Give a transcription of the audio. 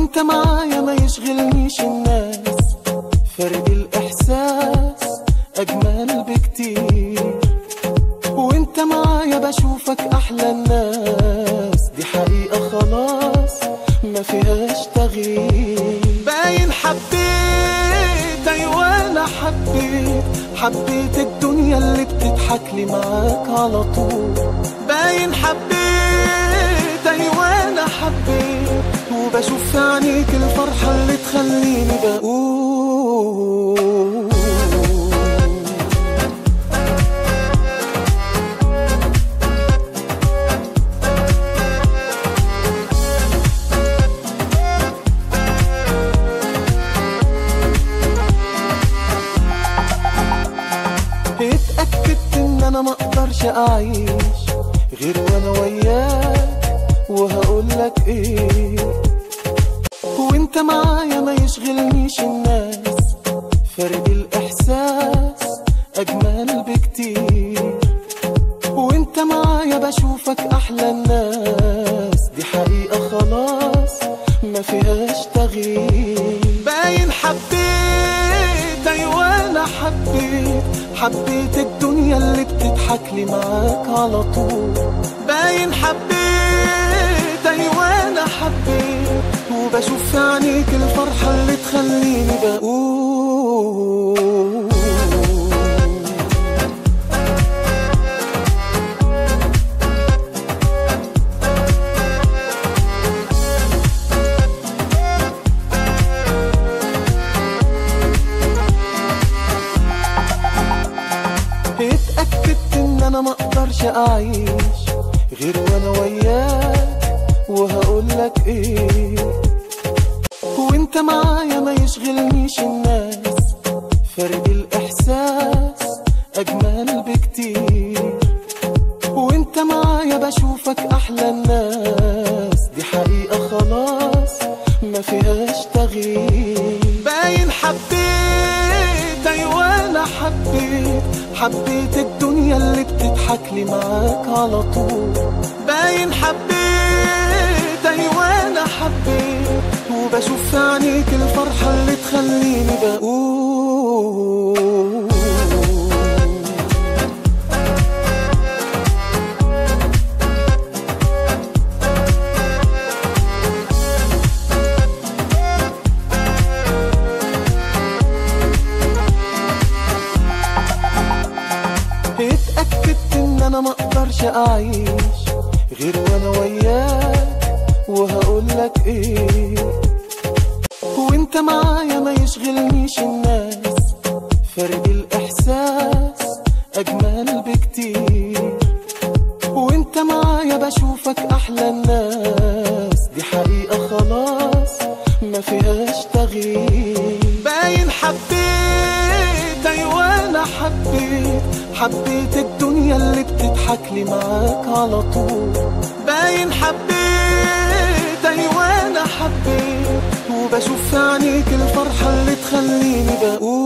وانت معايا ما يشغلنيش الناس فرق الاحساس اجمل بكتير وانت معايا بشوفك احلى الناس دي حقيقة خلاص ما فيهاش تغيير باين حبيت ايوه انا حبيت حبيت الدنيا اللي بتضحك لي معاك على طول باين حبيت ايوه انا حبيت وبشوف في عينيك الفرحة اللي تخليني بقول اتأكدت ان انا ما اقدرش اعيش غير وانا وياك وهقولك ايه وانت معايا ما يشغلنيش الناس فرق الاحساس اجمل بكتير وانت معايا بشوفك احلى الناس دي حقيقة خلاص ما فيهاش تغيير باين حبيت ايوه انا حبيت حبيت الدنيا اللي بتضحك لي معاك على طول باين حبيت ايوه انا حبيت وبشوف في عينيك الفرحة اللي تخليني بقول اتأكدت ان انا ما اقدرش اعيش غير وانا وياك وهقولك ايه وانت معايا ما يشغلنيش الناس فرق الاحساس اجمل بكتير وانت معايا بشوفك احلى الناس دي حقيقة خلاص ما فيهاش تغيير باين حبيت ايوه انا حبيت حبيت الدنيا اللي بتضحك لي معاك على طول باين حبيت ايوه انا حبيت وبشوف في عينيك الفرحة اللي تخليني بقول اتأكدت ان انا ما اقدرش اعيش غير وانا وياك وهقولك ايه وانت معايا ما يشغلنيش الناس فرق الاحساس اجمل بكتير وانت معايا بشوفك احلى الناس دي حقيقة خلاص ما فيهاش تغيير باين حبيت ايوه انا حبيت حبيت الدنيا اللي بتضحك لي معاك على طول باين حبيت ايوه انا حبيت وبشوف في عينيك الفرحة اللي تخليني بقول